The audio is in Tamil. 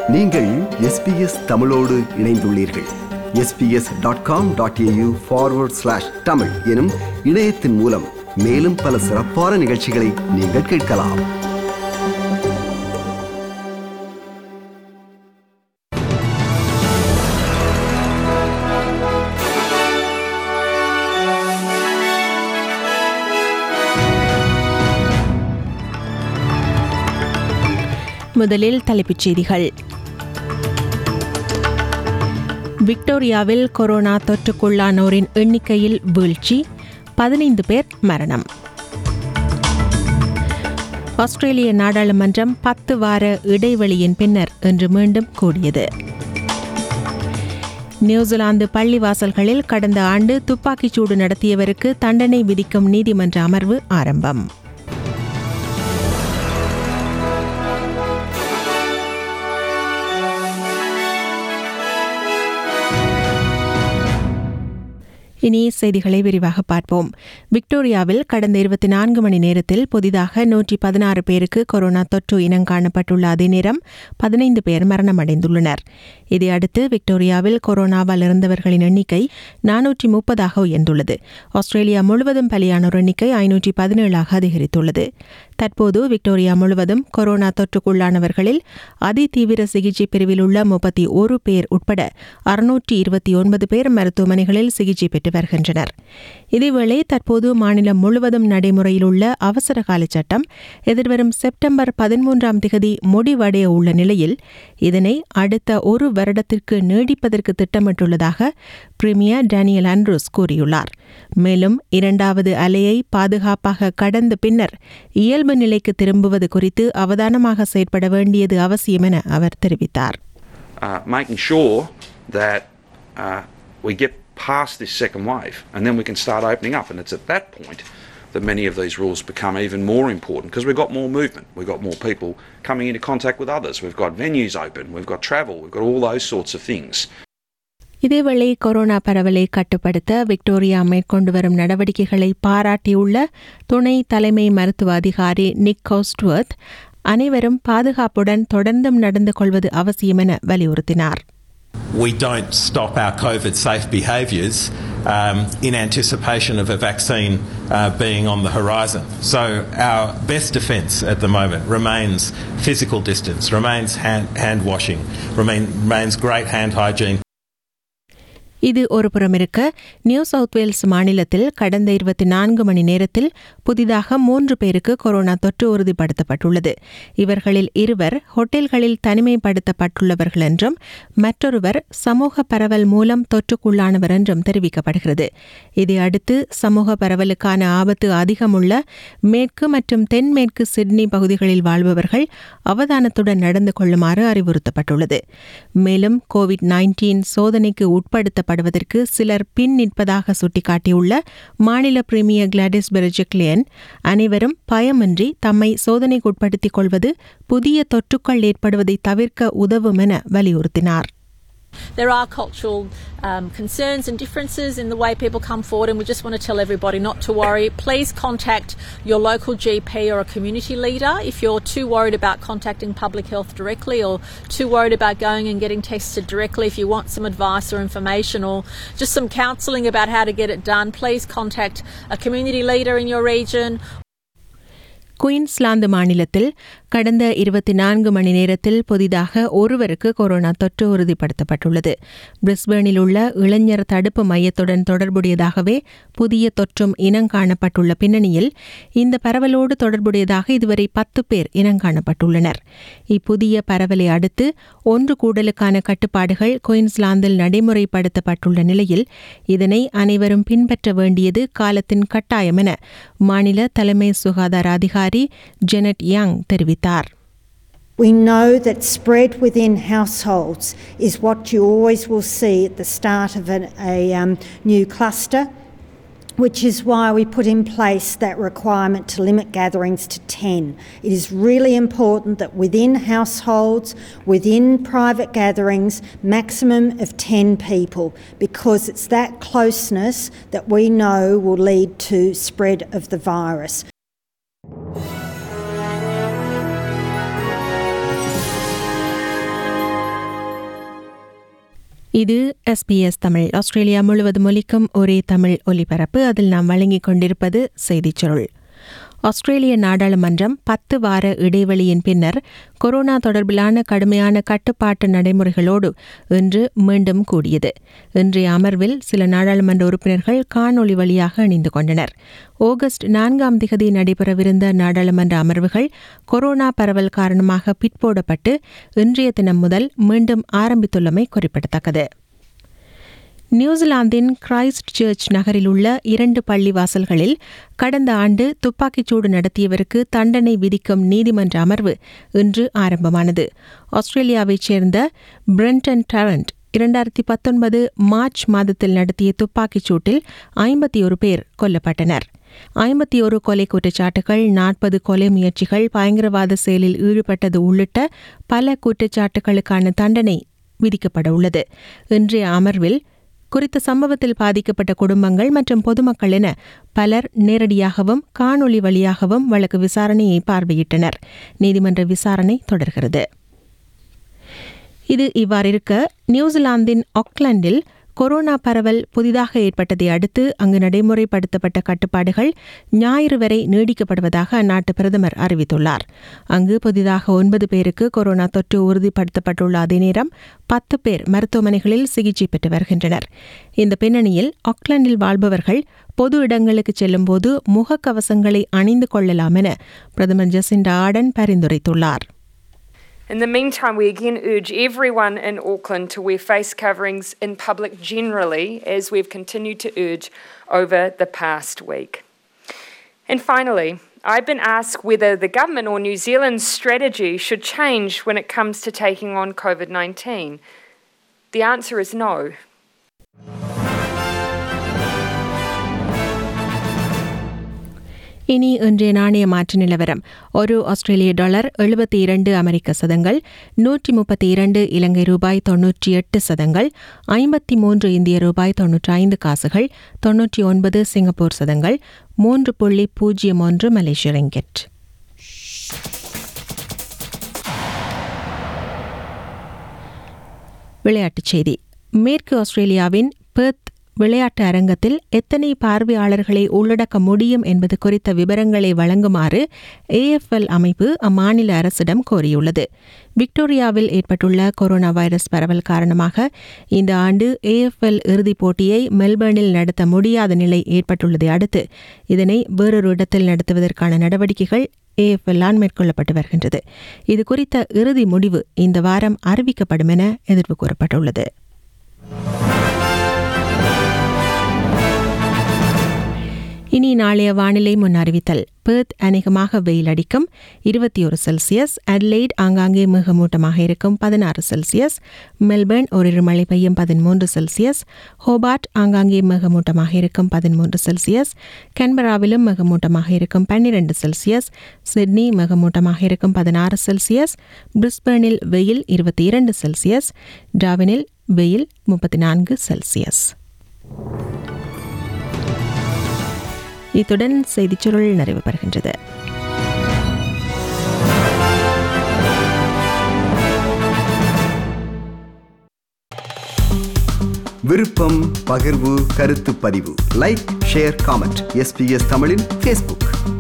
நீங்கள் எஸ்பிஎஸ் தமிழோடு இணைந்துள்ளீர்கள் SBS dot com dot AU forward slash Tamil எனும் இணையத்தின் மூலம் மேலும் பல சிறப்பான நிகழ்ச்சிகளை நீங்கள் கேட்கலாம் முதலில் தலைப்புச் செய்திகள் விக்டோரியாவில் கொரோனா தொற்றுக்குள்ளானோரின் எண்ணிக்கையில் வீழ்ச்சி பதினைந்து பேர் மரணம் ஆஸ்திரேலிய நாடாளுமன்றம் பத்து வார இடைவெளியின் பின்னர் இன்று மீண்டும் கூடியது நியூசிலாந்து பள்ளிவாசல்களில் கடந்த ஆண்டு துப்பாக்கிச்சூடு நடத்தியவருக்கு தண்டனை விதிக்கும் நீதிமன்ற அமர்வு ஆரம்பம் இனி செய்திகளை விரிவாக பார்ப்போம் விக்டோரியாவில் கடந்த இருபத்தி நான்கு மணி நேரத்தில் புதிதாக நூற்றி பதினாறு பேருக்கு கொரோனா தொற்று இனம் காணப்பட்டுள்ள அதே நேரம் பதினைந்து பேர் மரணமடைந்துள்ளனர் இதையடுத்து விக்டோரியாவில் கொரோனாவால் இறந்தவர்களின் எண்ணிக்கை நானூற்றி முப்பதாக உயர்ந்துள்ளது ஆஸ்திரேலியா முழுவதும் பலியானோர் எண்ணிக்கை ஐநூற்றி பதினேழாக அதிகரித்துள்ளது தற்போது விக்டோரியா முழுவதும் கொரோனா தொற்றுக்குள்ளானவர்களில் அதிதீவிர சிகிச்சை பிரிவில் உள்ள முப்பத்தி ஒரு பேர் உட்பட அறுநூற்றி இருபத்தி ஒன்பது பேர் மருத்துவமனைகளில் சிகிச்சை பெற்று வருகின்றனர் இதேவேளை தற்போது மாநிலம் முழுவதும் நடைமுறையில் உள்ள அவசர கால சட்டம் எதிர்வரும் செப்டம்பர் பதிமூன்றாம் திகதி முடிவடைய உள்ள நிலையில் இதனை அடுத்த ஒரு வருடத்திற்கு நீடிப்பதற்கு திட்டமிட்டுள்ளதாக பிரிமியர் டேனியல் ஆண்ட்ரூஸ் கூறியுள்ளார் மேலும் இரண்டாவது அலையை பாதுகாப்பாக கடந்த பின்னர் இயல்பு நிலைக்கு திரும்புவது குறித்து அவதானமாக செயற்பட வேண்டியது அவசியம் என அவர் தெரிவித்தார் uh, making sure that uh, we get past this second wave and then we can start opening up. And it's at that point that many of these rules become even more important because we've got more movement, we've got more people coming into contact with others, we've got venues open, we've got travel, we've got all those sorts of things. இதேவேளை கொரோனா பரவலை கட்டுப்படுத்த விக்டோரியா மேற்கொண்டு வரும் நடவடிக்கைகளை பாராட்டியுள்ள துணை தலைமை மருத்துவ அதிகாரி நிக் கோஸ்ட்வர்த் அனைவரும் பாதுகாப்புடன் தொடர்ந்தும் நடந்து கொள்வது அவசியம் என வலியுறுத்தினார் we don't stop our COVID safe behaviours um, in anticipation of a vaccine uh, being on the horizon. So, our best defence at the moment remains physical distance, remains hand, hand washing, remain, remains great hand hygiene. இது ஒருபுறம் இருக்க நியூ சவுத் வேல்ஸ் மாநிலத்தில் கடந்த இருபத்தி நான்கு மணி நேரத்தில் புதிதாக மூன்று பேருக்கு கொரோனா தொற்று உறுதிப்படுத்தப்பட்டுள்ளது இவர்களில் இருவர் ஹோட்டல்களில் தனிமைப்படுத்தப்பட்டுள்ளவர்கள் என்றும் மற்றொருவர் சமூக பரவல் மூலம் தொற்றுக்குள்ளானவர் என்றும் தெரிவிக்கப்படுகிறது இதையடுத்து சமூக பரவலுக்கான ஆபத்து அதிகமுள்ள மேற்கு மற்றும் தென்மேற்கு சிட்னி பகுதிகளில் வாழ்பவர்கள் அவதானத்துடன் நடந்து கொள்ளுமாறு அறிவுறுத்தப்பட்டுள்ளது மேலும் கோவிட் நைன்டீன் சோதனைக்கு உட்படுத்த படுவதற்கு சிலர் பின் நிற்பதாக சுட்டிக்காட்டியுள்ள மாநில பிரீமியர் கிளாடிஸ் பெர்ஜெக்லியன் அனைவரும் பயமின்றி தம்மை சோதனைக்குட்படுத்திக் கொள்வது புதிய தொற்றுக்கள் ஏற்படுவதை தவிர்க்க உதவும் என வலியுறுத்தினார் There are cultural um, concerns and differences in the way people come forward, and we just want to tell everybody not to worry. Please contact your local GP or a community leader if you're too worried about contacting public health directly or too worried about going and getting tested directly. If you want some advice or information or just some counselling about how to get it done, please contact a community leader in your region Queensland மாநிலத்தில் கடந்த இருபத்தி நான்கு மணி நேரத்தில் புதிதாக ஒருவருக்கு கொரோனா தொற்று உறுதிப்படுத்தப்பட்டுள்ளது பிரிஸ்பேனில் உள்ள இளைஞர் தடுப்பு மையத்துடன் தொடர்புடையதாகவே புதிய தொற்றும் இனங்காணப்பட்டுள்ள பின்னணியில் இந்த பரவலோடு தொடர்புடையதாக இதுவரை பத்து பேர் இனங்காணப்பட்டுள்ளனர் இப்புதிய பரவலை அடுத்து ஒன்று கூடலுக்கான கட்டுப்பாடுகள் குயின்ஸ்லாந்தில் நடைமுறைப்படுத்தப்பட்டுள்ள நிலையில் இதனை அனைவரும் பின்பற்ற வேண்டியது காலத்தின் கட்டாயம் என மாநில தலைமை சுகாதார அதிகாரி ஜெனட் யங் தெரிவித்தார் We know that spread within households is what you always will see at the start of an, a um, new cluster, which is why we put in place that requirement to limit gatherings to 10. It is really important that within households, within private gatherings, maximum of 10 people, because it's that closeness that we know will lead to spread of the virus. இது எஸ்பிஎஸ் தமிழ் ஆஸ்திரேலியா முழுவதும் ஒலிக்கும் ஒரே தமிழ் ஒலிபரப்பு அதில் நாம் வழங்கிக் கொண்டிருப்பது செய்திச் சுருள் ஆஸ்திரேலிய நாடாளுமன்றம் பத்து வார இடைவெளியின் பின்னர் கொரோனா தொடர்பிலான கடுமையான கட்டுப்பாட்டு நடைமுறைகளோடு இன்று மீண்டும் கூடியது இன்றைய அமர்வில் சில நாடாளுமன்ற உறுப்பினர்கள் காணொலி வழியாக இணைந்து கொண்டனர் ஆகஸ்ட் நான்காம் திகதி நடைபெறவிருந்த நாடாளுமன்ற அமர்வுகள் கொரோனா பரவல் காரணமாக பிற்போடப்பட்டு இன்றைய தினம் முதல் மீண்டும் ஆரம்பித்துள்ளமை குறிப்பிடத்தக்கது நியூசிலாந்தின் கிரைஸ்ட் சர்ச் நகரில் உள்ள இரண்டு பள்ளிவாசல்களில் கடந்த ஆண்டு துப்பாக்கிச்சூடு நடத்தியவருக்கு தண்டனை விதிக்கும் நீதிமன்ற அமர்வு இன்று ஆரம்பமானது ஆஸ்திரேலியாவைச் சேர்ந்த பிரெண்டன் டரண்ட் இரண்டாயிரத்தி பத்தொன்பது மார்ச் மாதத்தில் நடத்திய துப்பாக்கிச் சூட்டில் ஐம்பத்தி ஒரு பேர் கொல்லப்பட்டனர் ஐம்பத்தி ஒரு கொலை குற்றச்சாட்டுகள் நாற்பது கொலை முயற்சிகள் பயங்கரவாத செயலில் ஈடுபட்டது உள்ளிட்ட பல குற்றச்சாட்டுகளுக்கான தண்டனை விதிக்கப்பட உள்ளது இன்றைய அமர்வில் குறித்த சம்பவத்தில் பாதிக்கப்பட்ட குடும்பங்கள் மற்றும் பொதுமக்கள் என பலர் நேரடியாகவும் காணொலி வழியாகவும் வழக்கு விசாரணையை பார்வையிட்டனர் நீதிமன்ற விசாரணை தொடர்கிறது இது இவ்வாறிருக்க நியூசிலாந்தின் ஆக்லாந்தில் கொரோனா பரவல் புதிதாக ஏற்பட்டதை அடுத்து அங்கு நடைமுறைப்படுத்தப்பட்ட கட்டுப்பாடுகள் ஞாயிறு வரை நீடிக்கப்படுவதாக அந்நாட்டு பிரதமர் அறிவித்துள்ளார் அங்கு புதிதாக ஒன்பது பேருக்கு கொரோனா தொற்று உறுதிப்படுத்தப்பட்டுள்ள அதே நேரம் பத்து பேர் மருத்துவமனைகளில் சிகிச்சை பெற்று வருகின்றனர் இந்த பின்னணியில் ஆக்லாந்தில் வாழ்பவர்கள் பொது இடங்களுக்கு செல்லும்போது முகக்கவசங்களை அணிந்து கொள்ளலாம் என பிரதமர் ஜசிண்டா ஆர்டன் பரிந்துரைத்துள்ளார் In the meantime, we again urge everyone in Auckland to wear face coverings in public generally, as we've continued to urge over the past week. And finally, I've been asked whether the government or New Zealand's strategy should change when it comes to taking on COVID 19. The answer is no. இனி இன்றைய நாணய மாற்று நிலவரம் ஒரு ஆஸ்திரேலிய டாலர் எழுபத்தி இரண்டு அமெரிக்க சதங்கள் நூற்றி முப்பத்தி இரண்டு இலங்கை ரூபாய் தொன்னூற்றி எட்டு சதங்கள் ஐம்பத்தி மூன்று இந்திய ரூபாய் தொன்னூற்றி ஐந்து காசுகள் தொன்னூற்றி ஒன்பது சிங்கப்பூர் சதங்கள் மூன்று புள்ளி பூஜ்ஜியம் ஒன்று மலேசிய ரிங்கெட் விளையாட்டுச் செய்தி மேற்கு ஆஸ்திரேலியாவின் பெர்த் விளையாட்டு அரங்கத்தில் எத்தனை பார்வையாளர்களை உள்ளடக்க முடியும் என்பது குறித்த விவரங்களை வழங்குமாறு ஏஎஃப்எல் அமைப்பு அம்மாநில அரசிடம் கோரியுள்ளது விக்டோரியாவில் ஏற்பட்டுள்ள கொரோனா வைரஸ் பரவல் காரணமாக இந்த ஆண்டு ஏஎஃப்எல் இறுதிப் போட்டியை மெல்பர்னில் நடத்த முடியாத நிலை ஏற்பட்டுள்ளதை அடுத்து இதனை வேறொரு இடத்தில் நடத்துவதற்கான நடவடிக்கைகள் ஏஎஃப்எல்லால் மேற்கொள்ளப்பட்டு வருகின்றது இது குறித்த இறுதி முடிவு இந்த வாரம் அறிவிக்கப்படும் என எதிர்ப்பு கூறப்பட்டுள்ளது இனி நாளைய வானிலை முன் அறிவித்தல் பெர்த் அநேகமாக வெயில் அடிக்கும் இருபத்தி ஒரு செல்சியஸ் அட்லைட் ஆங்காங்கே மிகமூட்டமாக இருக்கும் பதினாறு செல்சியஸ் மெல்பர்ன் ஓரிரு மழை பெய்யும் பதிமூன்று செல்சியஸ் ஹோபார்ட் ஆங்காங்கே மிகமூட்டமாக இருக்கும் பதிமூன்று செல்சியஸ் கன்பராவிலும் மிகமூட்டமாக இருக்கும் பன்னிரண்டு செல்சியஸ் சிட்னி மிகமூட்டமாக இருக்கும் பதினாறு செல்சியஸ் பிரிஸ்பர்னில் வெயில் இருபத்தி இரண்டு செல்சியஸ் டாவினில் வெயில் முப்பத்தி நான்கு செல்சியஸ் இத்துடன் செய்திச் சுருள் நிறைவு பெறுகின்றது விருப்பம் பகிர்வு கருத்து பதிவு லைக் ஷேர் காமெண்ட் எஸ்பிஎஸ் தமிழின் ஃபேஸ்புக்